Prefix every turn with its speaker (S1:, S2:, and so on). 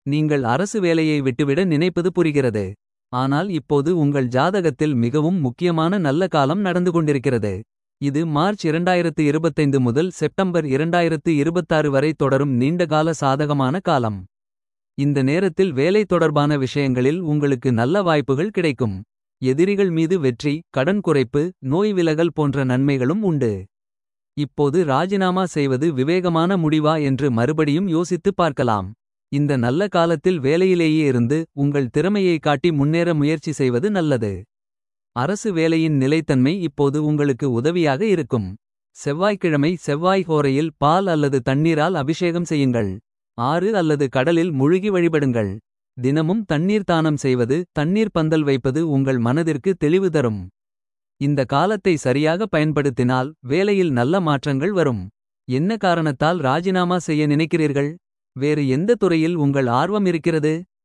S1: நீங்கள் அரசு வேலையை விட்டுவிட நினைப்பது புரிகிறது. ஆனால் இப்போது உங்கள் ஜாதகத்தில் மிகவும் முக்கியமான நல்ல காலம் நடந்து கொண்டிருக்கிறது. இது மார்ச் 2025 முதல் செப்டம்பர் 2026 வரை தொடரும் நீண்டகால சாதகமான காலம். இந்த நேரத்தில் வேலை தொடர்பான விஷயங்களில் உங்களுக்கு நல்ல வாய்ப்புகள் கிடைக்கும். எதிரிகள் மீது வெற்றி கடன் குறைப்பு நோய் விலகல் போன்ற நன்மைகளும் உண்டு. இப்போது ராஜினாமா செய்வது விவேகமான முடிவா என்று மறுபடியும் யோசித்துப் பார்க்கலாம். இந்த நல்ல காலத்தில் வேலையிலேயே இருந்து உங்கள் திறமையை காட்டி முன்னேற முயற்சி செய்வது நல்லது. அரசு வேலையின் நிலைத்தன்மை இப்போது உங்களுக்கு உதவியாக இருக்கும். செவ்வாய்க்கிழமை செவ்வாய் ஹோரையில் பால் அல்லது தண்ணீரால் அபிஷேகம் செய்யுங்கள். ஆறு அல்லது கடலில் முழுகி வழிபடுங்கள். தினமும் தண்ணீர் தானம் செய்வது தண்ணீர் பந்தல் வைப்பது உங்கள் மனதிற்கு தெளிவு தரும். இந்த காலத்தை சரியாக பயன்படுத்தினால் வேலையில் நல்ல மாற்றங்கள் வரும். என்ன காரணத்தால் ராஜினாமா செய்ய நினைக்கிறீர்கள். வேறு எந்த துறையில் உங்கள் ஆர்வம் இருக்கிறது.